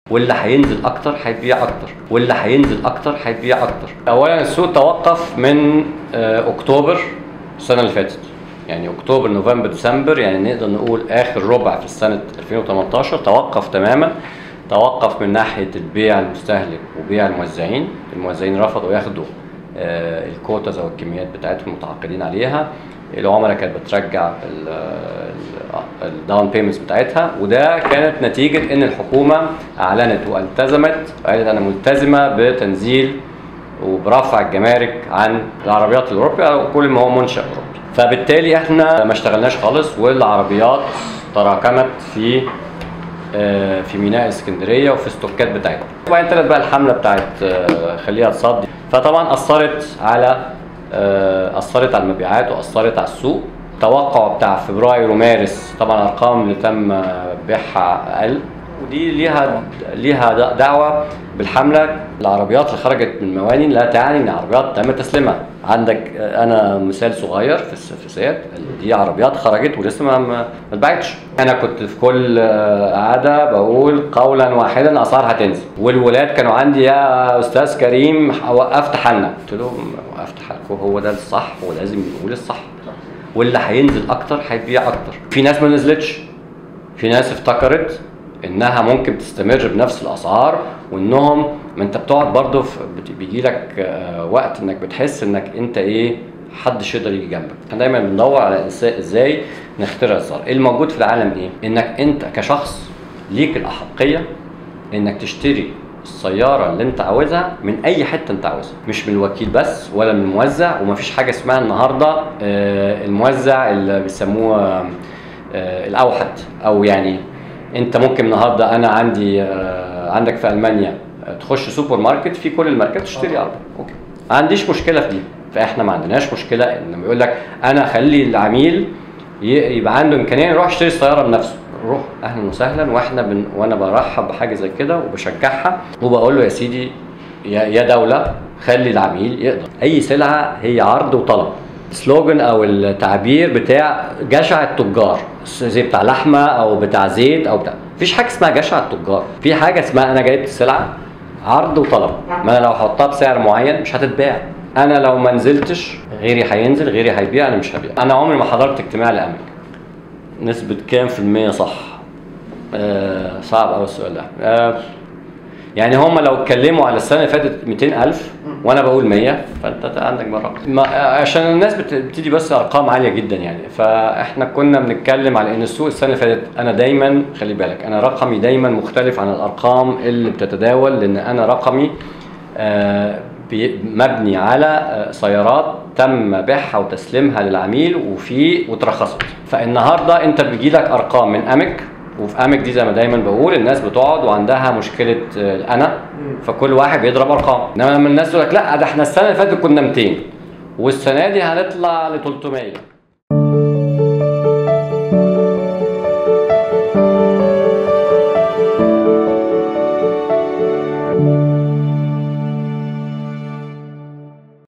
واللي هينزل اكتر هيبيع اكتر واللي هينزل اكتر هيبيع اكتر اولا السوق توقف من آه، اكتوبر السنه اللي فاتت يعني اكتوبر نوفمبر ديسمبر يعني نقدر نقول اخر ربع في السنه 2018 توقف تماما توقف من ناحيه البيع المستهلك وبيع الموزعين الموزعين رفضوا ياخدوا آه، الكوتاز او الكميات بتاعتهم متعاقدين عليها العملاء كانت بترجع الداون بيمنتس بتاعتها وده كانت نتيجه ان الحكومه اعلنت والتزمت قالت انا ملتزمه بتنزيل وبرفع الجمارك عن العربيات الاوروبيه او كل ما هو منشا اوروبي فبالتالي احنا ما اشتغلناش خالص والعربيات تراكمت في آه، في ميناء اسكندريه وفي الستوكات بتاعتها وبعدين طلعت بقى الحمله بتاعت آه، خليها تصدي فطبعا اثرت على آه، اثرت على المبيعات واثرت على السوق التوقع بتاع فبراير ومارس طبعا الارقام اللي تم بيعها اقل ودي ليها ليها دعوه بالحمله العربيات اللي خرجت من المواني لا تعني ان عربيات تم تسليمها عندك انا مثال صغير في الس- في سيات دي عربيات خرجت ولسه ما ما اتباعتش انا كنت في كل قعده بقول قولا واحدا الاسعار هتنزل والولاد كانوا عندي يا استاذ كريم وقفت حالنا قلت لهم وقفت حالكم هو ده الصح ولازم نقول الصح واللي هينزل اكتر هيبيع اكتر في ناس ما نزلتش في ناس افتكرت انها ممكن تستمر بنفس الاسعار وانهم ما انت بتقعد برضه بيجي لك آه، وقت انك بتحس انك انت ايه محدش يقدر يجي جنبك احنا دايما بندور على إزاي- ازاي نخترع الزر الموجود في العالم ايه انك انت كشخص ليك الاحقيه انك تشتري السيارة اللي انت عاوزها من اي حتة انت عاوزها مش من الوكيل بس ولا من الموزع ومفيش حاجة اسمها النهاردة آه، الموزع اللي بيسموه آه، الاوحد او يعني انت ممكن النهارده انا عندي آه، عندك في المانيا آه، تخش سوبر ماركت في كل الماركات تشتري عربيه اوكي ما عنديش مشكله في دي فاحنا ما عندناش مشكله ان لما يقول لك انا اخلي العميل ي- يبقى عنده امكانيه يروح يشتري السياره بنفسه روح اهلا وسهلا واحنا بن... وانا برحب بحاجه زي كده وبشجعها وبقول له يا سيدي يا يا دوله خلي العميل يقدر اي سلعه هي عرض وطلب سلوجن او التعبير بتاع جشع التجار زي بتاع لحمه او بتاع زيت او بتاع مفيش حاجه اسمها جشع التجار في حاجه اسمها انا جايبت السلعه عرض وطلب ما انا لو هحطها بسعر معين مش هتتباع انا لو ما نزلتش غيري هينزل غيري هيبيع انا مش هبيع انا عمري ما حضرت اجتماع لامريكا نسبة كام في المية صح؟ آه صعب أوي السؤال ده آه يعني هم لو اتكلموا على السنة اللي فاتت 200000 وأنا بقول 100 فأنت عندك مرة ما آه، عشان الناس بت- بتدي بس أرقام عالية جدا يعني فإحنا كنا بنتكلم على إن السوق السنة اللي فاتت أنا دايما خلي بالك أنا رقمي دايما مختلف عن الأرقام اللي بتتداول لأن أنا رقمي آه، بي- مبني على آه، سيارات تم بيعها وتسليمها للعميل وفي واترخصت فالنهارده انت بيجي لك ارقام من امك وفي امك دي زي ما دايما بقول الناس بتقعد وعندها مشكله آه، الانا فكل واحد بيضرب ارقام انما لما الناس تقول لك لا ده احنا السنه اللي فاتت كنا 200 والسنه دي هنطلع ل 300